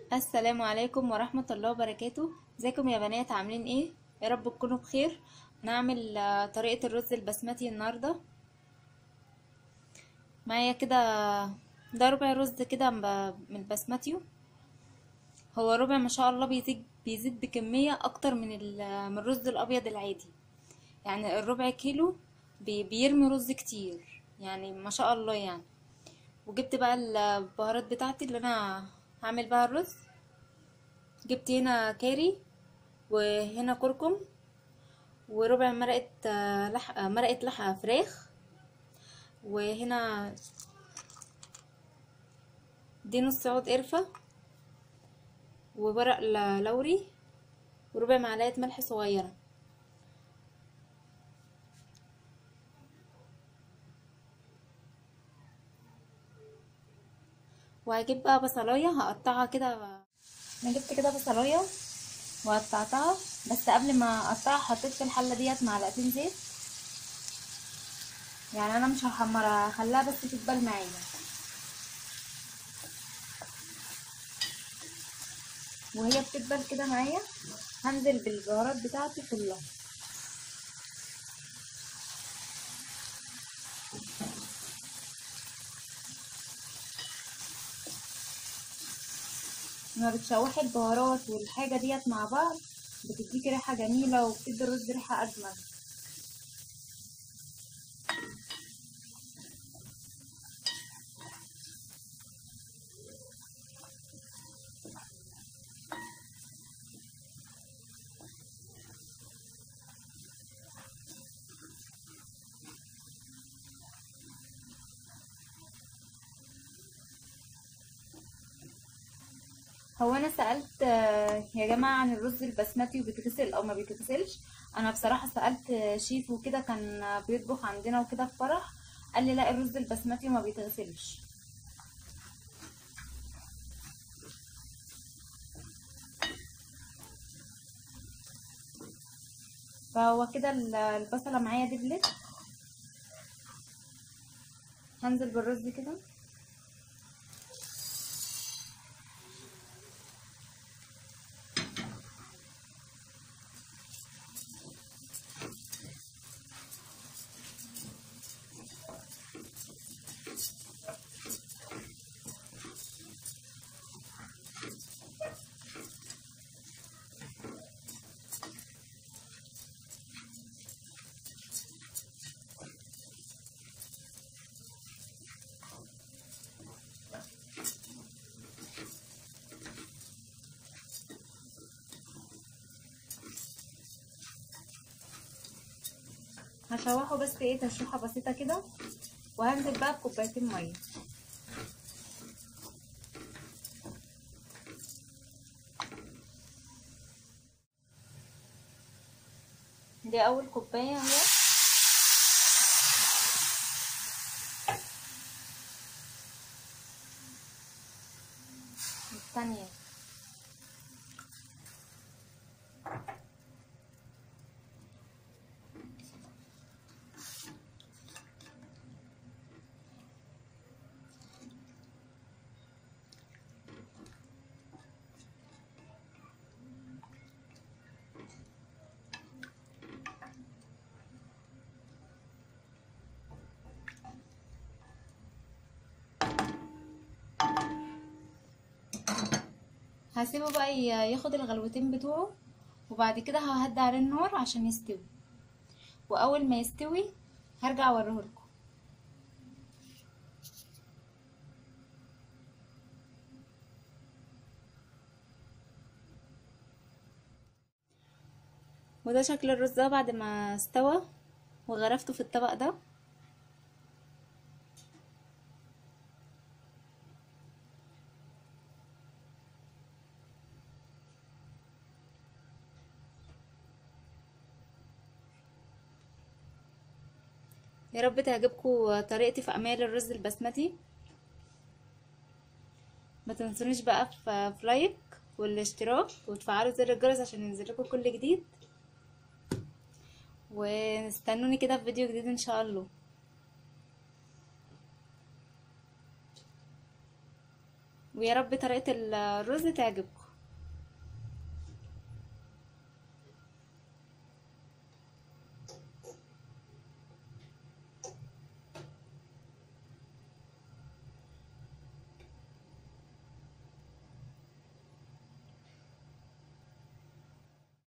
السلام عليكم ورحمة الله وبركاته ازيكم يا بنات عاملين ايه يا رب تكونوا بخير نعمل آه، طريقة الرز البسمتي النهاردة معايا كده ده ربع رز كده ب- من البسمتي هو ربع ما شاء الله بيزيد بيزيد بكمية اكتر من ال- من الرز الابيض العادي يعني الربع كيلو بي- بيرمي رز كتير يعني ما شاء الله يعني وجبت بقى البهارات بتاعتي اللي انا هعمل بها الرز جبت هنا كاري وهنا كركم وربع مرقة آه، لح... آه، مرقة لحمة فراخ وهنا دي نص عود قرفة وورق ل- لوري وربع معلقة ملح صغيرة وهجيب بقى بصلاية هقطعها كده انا جبت كده بصلاية وقطعتها بس قبل ما اقطعها حطيت في الحلة ديت معلقتين زيت يعني انا مش هحمرها هخليها بس تتبل معايا وهي بتتبل كده معايا هنزل بالبهارات بتاعتي كلها لما بتشوحي البهارات والحاجة ديت مع بعض بتديكي ريحة جميلة وبتدي الرز ريحة أجمل هو انا سألت آه، يا جماعة عن الرز البسمتي وبيتغسل او ما بيتغسلش انا بصراحة سألت آه، شيف وكده كان آه، بيطبخ عندنا وكده في فرح قال لي لا الرز البسمتي ما بيتغسلش فهو كده ال- البصلة معايا دبلت هنزل بالرز كده هشوحه بس ايه تشويحة بسيطة كده وهنزل بقى بكوبايتين مية دي اول كوباية اهي الثانية هسيبه بقى ي- ياخد الغلوتين بتوعه وبعد كده ههدي عليه النار عشان يستوي واول ما يستوي هرجع اوريهولكم وده شكل الرز ده بعد ما استوى وغرفته في الطبق ده يا رب تعجبكم طريقتي في اعمال الرز البسمتي ما تنسونيش بقى في في لايك والاشتراك وتفعلوا زر الجرس عشان ينزلكم كل جديد واستنوني كده في فيديو جديد ان شاء الله ويا رب طريقة الرز تعجبكم